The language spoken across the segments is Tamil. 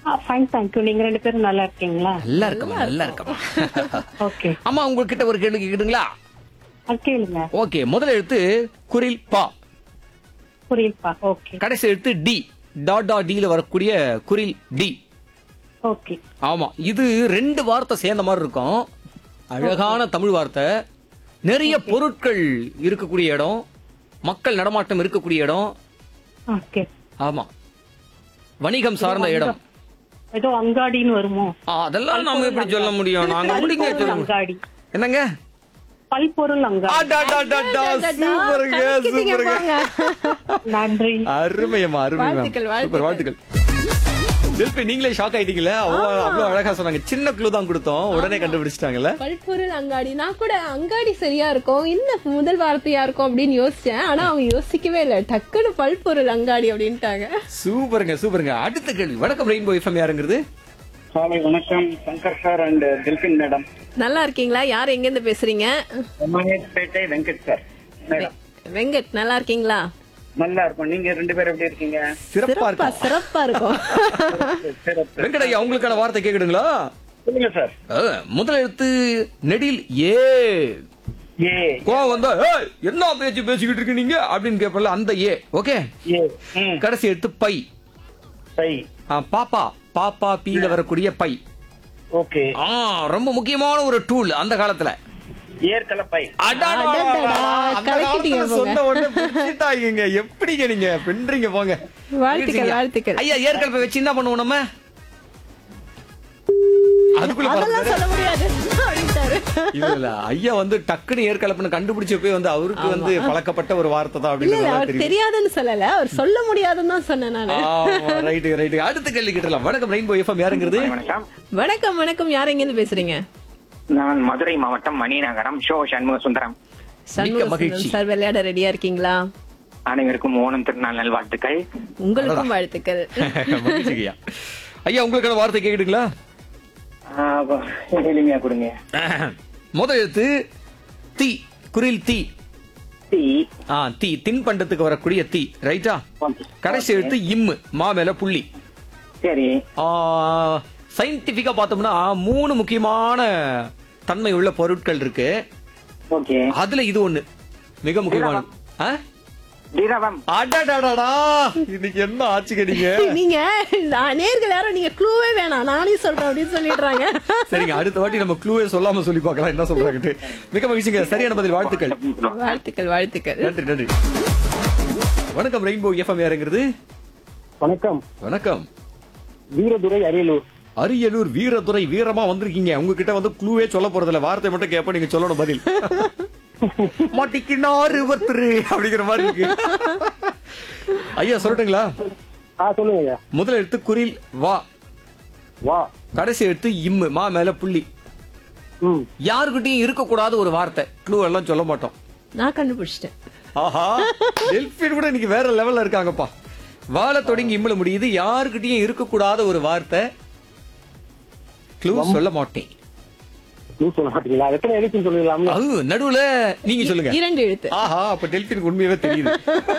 ஃபைன் தேங்க்யூ நீங்க ரெண்டு பேரும் நல்லா இருக்கீங்களா நல்லா இருக்கமா நல்லா இருக்கமா ஓகே அம்மா உங்ககிட்ட ஒரு கேள்வி கேக்குதுங்களா அது கேளுங்க ஓகே முதல் எழுத்து குரில் பா புரியுதுப்பா ஓகே கடைசி எழுத்து டி டாட் டாட் டில வரக்கூடிய குரில் டி ஓகே ஆமா இது ரெண்டு வார்த்தை சேர்ந்த மாதிரி இருக்கும் அழகான தமிழ் வார்த்தை நிறைய பொருட்கள் இருக்கக்கூடிய இடம் மக்கள் நடமாட்டம் இருக்கக்கூடிய இடம் ஓகே ஆமா வணிகம் சார்ந்த இடம் ஏதோ அங்காடின்னு வருமோ ஆ, அதெல்லாம் நாம எப்படி சொல்ல முடியும் நாங்க எப்படிங்க பல்பொருள் சொல்ல முடியும்? அங்காடி என்னங்க பல்பொருள் அங்காடி அடடடடா, சூப்பருங்க கலக்கிட்டீங்க சூப்பருங்க போங்க. நன்றி அருமையம்மா அருமையம்மா வாழ்த்துக்கள், சூப்பர் வாழ்த்துக்கள் தில்பி நீங்களே ஷாக் ஆயிட்டீங்களே அவ்வளவு அவ்வளவு அழகா சொன்னாங்க சின்ன க்ளூ தான் கொடுத்தோம் உடனே கண்டுபிடிச்சிட்டாங்கல்ல பல்பொருள் அங்காடி நான் கூட அங்காடி சரியா இருக்கும் என்ன முதல் வார்த்தையா இருக்கும் அப்படின்னு யோசிச்சேன் ஆனா அவங்க யோசிக்கவே இல்ல டக்குன்னு பல்பொருள் அங்காடி அப்படின்ட்டாங்க சூப்பருங்க சூப்பருங்க அடுத்த கேள்வி வணக்கம் ரெயின்போ எஃப்எம் யாருங்கிறது காலை வணக்கம் Shankar sir and Dilpin madam நல்லா இருக்கீங்களா யார் எங்க இருந்து பேசுறீங்க பேட்டை வெங்கட் சார் மேடம் வெங்கட் நல்லா இருக்கீங்களா நல்லா இருக்கும் நீங்க ரெண்டு பேரும் எப்படி இருக்கீங்க சிறப்பா சிறப்பா இருக்கும் சிறப்பா இருக்கும் சிறப்பு வெங்கடையா உங்களுக்கான வார்த்தை கேக்குதுங்களா சொல்லுங்க சார் அஹ், முதல் எழுத்து நெடில் ஏ ஏ கோவம் வந்தா "ஏய், என்ன பேச்சு பேசிக்கிட்டு இருக்கு நீங்க அப்படின்னு கேட்பல அந்த ஏ ஓகே ஏ ம் கடைசி எழுத்து பை சை ஆ, பாப்பா பாப்பா பீல வரக்கூடிய பை ஓகே ஆ ரொம்ப முக்கியமான ஒரு டூல் அந்த காலத்துல ஏற்கலப்பை அடடடடா, அடடடா, அந்த கலக்கிட்டீங்க காலத்துல போங்க. சொன்ன உடனே பிடிச்சிட்டாங்க எப்படிங்க நீங்க பின்றீங்க போங்க வாழ்த்துக்கள், வாழ்த்துக்கள். ஐயா ஏற்கனவே வச்சு என்ன பண்ணுவோம் நம்ம அதுக்குள்ள அதெல்லாம் பறந்து- சொல்ல முடியாது அப்படின்ட்டாரு இல்ல இல்ல ஐயா வந்து டக்குன்னு ஏற்கலப்புன்னு கண்டுபிடிச்சப்பே வந்து அவருக்கு வந்து பழக்கப்பட்ட ஒரு வார்த்தை தான் இல்ல இல்ல அப்படின்னு அவர் தெரியும் தெரியாதுன்னு சொல்லல அவர் சொல்ல முடியாதுன்னு தான் சொன்னேன் நானு ரைட்டு ரைட்டு அடுத்த கேள்வி கேட்டலாம் வணக்கம் ரெயின்போ எஃப்எம் யாருங்கிறது வணக்கம் வணக்கம் வணக்கம் யார் எங்க இருந்து பேசுறீங்க நான் மதுரை மாவட்டம் மணிநகரம் ஷோ சண்முக சுந்தரம் சண்முக மகிழ்ச்சி. சுந்தரம் சார் விளையாட ரெடியா இருக்கீங்களா அனைவருக்கும் ஓணம் திருநாள் நல்வாழ்த்துக்கள் உங்களுக்கும் வாழ்த்துக்கள் மகிழ்ச்சிங்கய்யா. ஐயா உங்களுக்கான வார்த்தை கேக்குதுங்களா ஆஹ், எளிமையா கொடுங்க முதல் எழுத்து தீ குரில் தீ டீ ஆ தீ தின்பண்டத்துக்கு வரக்கூடிய தீ ரைட்டா கடைசி எழுத்து இம்மு மா மேல புள்ளி சரி சயின்டிபிக்கா பார்த்தோம்னா மூணு முக்கியமான தன்மை உள்ள பொருட்கள் இருக்கு ஓகே அதுல இது ஒண்ணு மிக முக்கியமான ஆ? திரவம் அடடடடா இன்னைக்கு என்ன ஆச்சுங்க நீங்க நீங்க நான் நேர்கள் யாரும் நீங்க க்ளூவே வேணாம் நானே சொல்றேன் அப்படின்னு சொல்லிடுறாங்க சரிங்க அடுத்த வாட்டி நம்ம க்ளூவே சொல்லாம சொல்லி பார்க்கலாம் என்ன சொல்றாங்க மிக மகிழ்ச்சிங்க சரியான பதில் வாழ்த்துக்கள் வாழ்த்துக்கள் வாழ்த்துக்கள் நன்றி நன்றி வணக்கம் ரெயின்போ எஃப்எம் யாருங்கிறது வணக்கம் வணக்கம் வீரதுரை அரியலூர் அரியலூர் வீரதுரை வீரமா வந்திருக்கீங்க உங்ககிட்ட வந்து க்ளூவே சொல்ல போறதில்ல வார்த்தை மட்டும் கேப்ப நீங்க சொல்லணும் பதில் மாட்டிக்கினாரு ஒருத்தரு அப்படிங்கிற மாதிரி இருக்கு ஐயா சொல்லட்டுங்களா ஆ சொல்லுங்க ஐயா முதல் எழுத்து குரில் வா வா கடைசி எழுத்து இம்மு மா மேல புள்ளி ம் யாருக்கிட்டையும் இருக்கக்கூடாத ஒரு வார்த்தை க்ளூ எல்லாம் சொல்ல மாட்டோம் நான் கண்டுபிடிச்சிட்டேன் ஆஹா டெல்பின் கூட இன்னைக்கு வேற லெவல்ல இருக்காங்கப்பா வாழ தொடங்கி இம்மல முடியுது யாருக்கிட்டையும் இருக்கக்கூடாத ஒரு வார்த்தை க்ளூ சொல்ல மாட்டேன் நீ சொல்ல மாட்டீங்களா எத்தனை எழுத்துன்னு சொல்லிடலாம்ல அது நடுவுல நீங்க சொல்லுங்க இரண்டு எழுத்து ஆஹா அப்ப டெல்பினுக்கு உண்மையாவே தெரியுது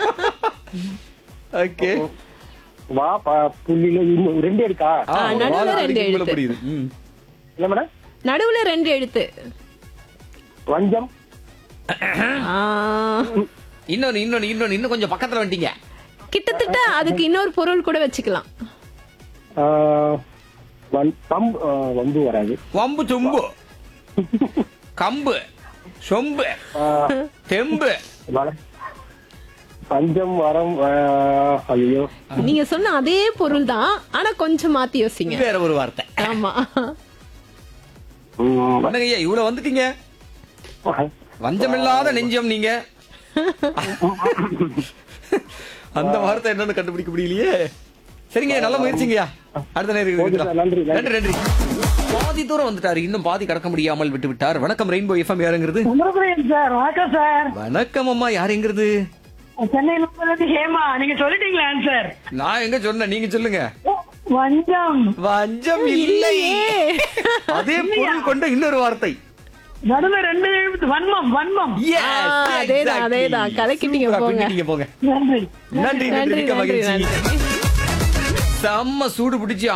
ஓகே வா ப- புள்ளியில இன்னும் ரெண்டு இருக்கா நடுவுல ரெண்டு எழுத்து. புரியுது ம். இல்ல மேடம் நடுவுல ரெண்டு எழுத்து வஞ்சம் ஆ, இன்னொன்னு இன்னொன்னு இன்னொன்னு இன்னும் கொஞ்சம் பக்கத்துல வந்துட்டீங்க கிட்டத்தட்ட அதுக்கு இன்னொரு பொருள் கூட வச்சுக்கலாம் ஆ, வன்- பம்பு ஆ, வம்பு வராது வம்பு சொம்பு கம்பு சொம்பு ஆ, தெம்பு வர- பஞ்சம் வரம் ஆ, ஐயோ நீங்க சொன்ன அதே பொருள் தான் ஆனா கொஞ்சம் மாத்தி யோசிங்க வேற ஒரு வார்த்தை ஆமா ம், என்னங்க ஐயா இவ்வளவு வந்துட்டீங்க வஞ்சமில்லாத நெஞ்சம் நீங்க அந்த வார்த்தை என்னன்னு கண்டுபிடிக்க முடியலையே சரிங்க நல்ல முயற்சிங்கய்யா அடுத்த நேரம் ஓகே சார், நன்றி, நன்றி நன்றி பாதி தூரம் வந்துட்டாரு இன்னும் பாதி கடக்க முடியாமல் விட்டு விட்டார் வணக்கம் ரெயின்போ எஃப்எம் யாருங்கிறது சார் வணக்கம் சார் வணக்கம் அம்மா யாருங்கிறது சென்னையில இருந்து ஹேமா நீங்க சொல்லிட்டீங்களா ஆன்சர் நான் எங்க சொன்னேன் நீங்க சொல்லுங்க வஞ்சம் வஞ்சம் இல்லை அதே பொருள் கொண்ட இன்னொரு வார்த்தை நடுவுல ரெண்டு எழுத்து வன்மம் வன்மம் Yes, ஆ, அதேதான், exactly. அதேதான். கலக்கிட்டீங்க சூப்பரா போங்க. பின்னிட்டீங்க போங்க நன்றி நன்றி நன்றி நன்றி மிக்க நன்றி மகிழ்ச்சி நன்றி செம்ம சூடு பிடிச்சி